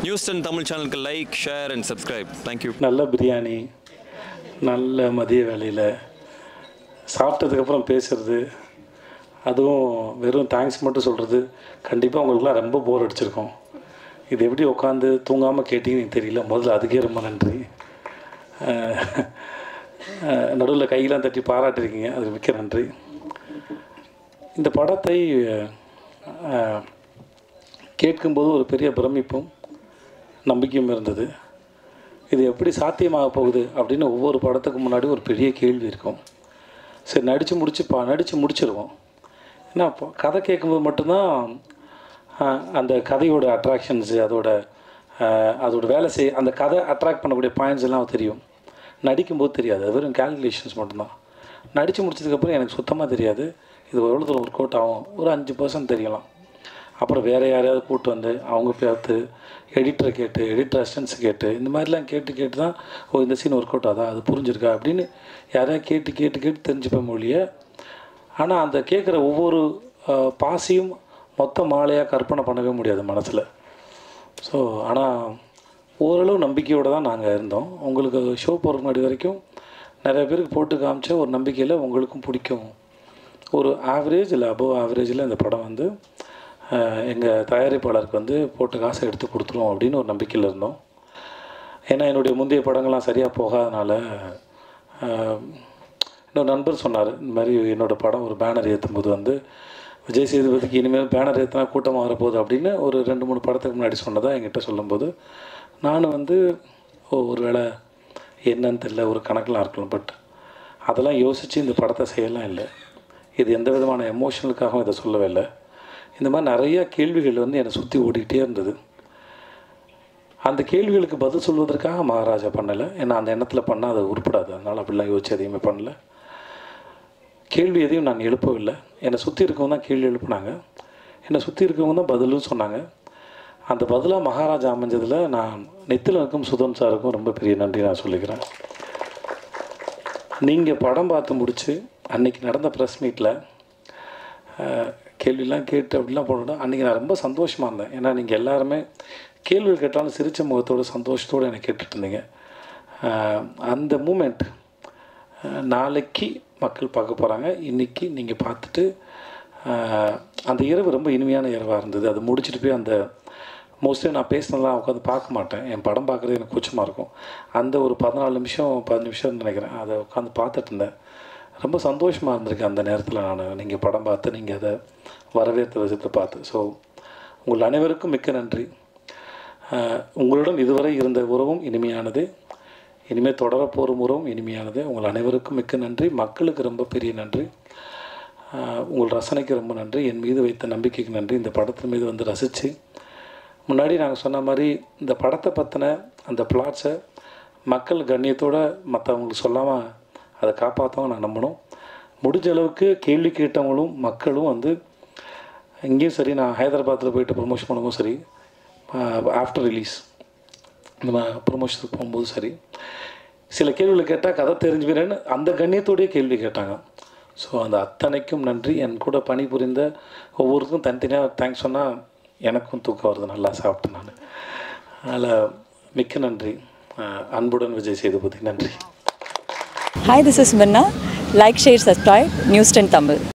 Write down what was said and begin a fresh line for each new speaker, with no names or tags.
News ten Tamil சேனலுக்கு like share and subscribe thank you
நல்ல பிரியாணி நல்ல மதிய வேலையில் சாப்பிட்டதுக்கப்புறம் பேசுறது அதுவும் வெறும் தேங்க்ஸ் மட்டும் சொல்கிறது கண்டிப்பாக உங்களுக்குலாம் ரொம்ப போர் அடிச்சிருக்கும் இது எப்படி உட்காந்து தூங்காமல் கேட்டீங்கன்னு எனக்கு தெரியல முதல்ல அதுக்கே ரொம்ப நன்றி நடுவில் கையெல்லாம் தட்டி பாராட்டிருக்கீங்க அதுக்கு மிக்க நன்றி இந்த படத்தை அஹ், கேட்கும்போது ஒரு பெரிய பிரமிப்பும் நம்பிக்கையும் இருந்தது இது எப்படி சாத்தியமாக போகுது அப்படின்னு ஒவ்வொரு படத்துக்கு முன்னாடி ஒரு பெரிய கேள்வி இருக்கும் சரி நடித்து முடிச்சு பா நடித்து முடிச்சிருவோம் ஏன்னா இப்போ கதை கேட்கும்போது மட்டும்தான் ஆஹ், அந்த கதையோட அட்ராக்ஷன்ஸு அதோட ஆஹ், அதோட வேலை செய் அந்த கதை அட்ராக்ட் பண்ணக்கூடிய பாயிண்ட்ஸ் எல்லாம் தெரியும் நடிக்கும்போது தெரியாது அது வெறும் கேல்குலேஷன்ஸ் மட்டும்தான் நடித்து முடிச்சதுக்கப்புறம் எனக்கு சுத்தமாக தெரியாது இது எவ்வளோ தூரம் ஒர்க் அவுட் ஆகும் ஒரு அஞ்சு பர்சன்ட் தெரியலாம் அப்புறம் வேறு யாரையாவது கூப்பிட்டு வந்து அவங்க பார்த்து எடிட்டரை கேட்டு எடிட்டர் அசிஸ்டன்ஸ் கேட்டு இந்த மாதிரிலாம் கேட்டு கேட்டு தான் ஓ இந்த சீன் ஒர்க் அவுட் ஆதா அது புரிஞ்சிருக்கா அப்படின்னு யாரையா கேட்டு கேட்டு கேட்டு தெரிஞ்சுப்பேன் மொழிய ஆனால் அந்த கேட்குற ஒவ்வொரு அஹ், பாசியும் மொத்த மாலையாக கற்பனை பண்ணவே முடியாது மனசில் ஸோ ஆனால் ஓரளவு நம்பிக்கையோடு தான் நாங்கள் இருந்தோம் உங்களுக்கு ஷோ போகிற முன்னாடி வரைக்கும் நிறைய பேருக்கு போட்டு காமிச்ச ஒரு நம்பிக்கையில் உங்களுக்கும் பிடிக்கும் ஒரு ஆவரேஜ் இல்லை அபவ் ஆவரேஜில் இந்த படம் வந்து எங்கள் தயாரிப்பாளருக்கு வந்து போட்டு காசை எடுத்து கொடுத்துரும் அப்படின்னு ஒரு நம்பிக்கையில் இருந்தோம் ஏன்னா என்னுடைய முந்தைய படங்கள்லாம் சரியாக போகாதனால ஆஹ், இன்னொரு நண்பர் சொன்னார் இந்த மாதிரி என்னோட படம் ஒரு பேனர் ஏற்றும் போது வந்து விஜய் சேதுபதிக்கு இனிமேல் பேனர் ஏற்றினா கூட்டமாக வரப்போகுது அப்படின்னு ஒரு ரெண்டு மூணு படத்துக்கு முன்னாடி சொன்னதாக என்கிட்ட சொல்லும்போது நானும் வந்து ஓ ஒரு வேளை என்னன்னு தெரியல ஒரு கணக்கெலாம் இருக்கலாம் பட் அதெல்லாம் யோசித்து இந்த படத்தை செய்யலாம் இல்லை இது எந்த விதமான எமோஷனலுக்காகவும் இதை சொல்லவே இல்லை இந்த மாதிரி நிறைய கேள்விகள் வந்து என்னை சுற்றி ஓடிக்கிட்டே இருந்தது அந்த கேள்விகளுக்கு பதில் சொல்வதற்காக மகாராஜா பண்ணலை ஏன்னா அந்த எண்ணத்தில் பண்ணால் அது உருப்படாது அதனால் அப்படிலாம் யோசிச்சு எதையுமே பண்ணல கேள்வி எதையும் நான் எழுப்பவில்லை என்னை சுற்றி இருக்கவங்க தான் கேள்வி எழுப்புனாங்க என்னை சுற்றி இருக்கவங்க தான் பதிலும் சொன்னாங்க அந்த பதிலாக மகாராஜா அமைஞ்சதில் நான் நெத்திலனுக்கும் சுதன் சாருக்கும் ரொம்ப பெரிய நன்றி நான் சொல்லிக்கிறேன் நீங்கள் படம் பார்த்து முடித்து அன்னைக்கு நடந்த ப்ரெஸ் மீட்டில் கேள்விலாம் கேட்டு அப்படிலாம் போனோம் அன்றைக்கி நான் ரொம்ப சந்தோஷமாக இருந்தேன் ஏன்னா நீங்கள் எல்லாருமே கேள்வி கேட்டாலும் சிரிச்ச முகத்தோட சந்தோஷத்தோடு எனக்கு கேட்டுட்டு இருந்தீங்க அஹ், அந்த மூமெண்ட் நாளைக்கு மக்கள் பார்க்க போகிறாங்க இன்றைக்கி நீங்கள் பார்த்துட்டு அஹ், அந்த இரவு ரொம்ப இனிமையான இரவாக இருந்தது அது முடிச்சுட்டு போய் அந்த மோஸ்ட்லி நான் பேசினலாம் உட்காந்து பார்க்க மாட்டேன் என் படம் பார்க்குறது எனக்கு கூச்சமாக இருக்கும் அந்த ஒரு பதினாலு நிமிஷம் பதினஞ்சு நிமிஷம் நினைக்கிறேன் அதை உட்காந்து பார்த்துட்டு இருந்தேன் ரொம்ப சந்தோஷமாக இருந்திருக்கு அந்த நேரத்தில் நான் நீங்கள் படம் பார்த்து நீங்கள் அதை வரவேற்ற விதத்தை பார்த்து ஸோ உங்கள் அனைவருக்கும் மிக்க நன்றி அஹ், உங்களுடன் இதுவரை இருந்த உறவும் இனிமையானது இனிமேல் தொடரப்போகும் உறவும் இனிமையானது உங்கள் அனைவருக்கும் மிக்க நன்றி மக்களுக்கு ரொம்ப பெரிய நன்றி அஹ், உங்கள் ரசனைக்கு ரொம்ப நன்றி என் மீது வைத்த நம்பிக்கைக்கு நன்றி இந்த படத்தின் மீது வந்து ரசித்து முன்னாடி நாங்கள் சொன்ன மாதிரி இந்த படத்தை பற்றின அந்த பிளாட்ஸை மக்கள் கண்ணியத்தோடு மற்றவங்களுக்கு சொல்லாமல் அதை காப்பாற்றவும் நான் நம்பணும் முடிஞ்ச அளவுக்கு கேள்வி கேட்டவங்களும் மக்களும் வந்து இங்கேயும் சரி நான் ஹைதராபாத்தில் போயிட்டு ப்ரொமோஷன் பண்ணும்போது சரி ஆஃப்டர் ரிலீஸ் நம்ம ப்ரொமோஷனுக்கு போகும்போது சரி சில கேள்விகளை கேட்டால் கதை தெரிஞ்சுக்கிறேன்னு அந்த கண்ணியத்தோடயே கேள்வி கேட்டாங்க ஸோ அந்த அத்தனைக்கும் நன்றி என் கூட பணிபுரிந்த ஒவ்வொருத்தருக்கும் தனித்தனியாக தேங்க்ஸ் சொன்னால் எனக்கும் தூக்கம் வருது நல்லா சாப்பிட்டேன் நான் அதனால் மிக்க நன்றி அஹ் அன்புடன் விஜய் சேதுபதி நன்றி
Hi, this is Minna. Like, share, subscribe. News 10 Tamil.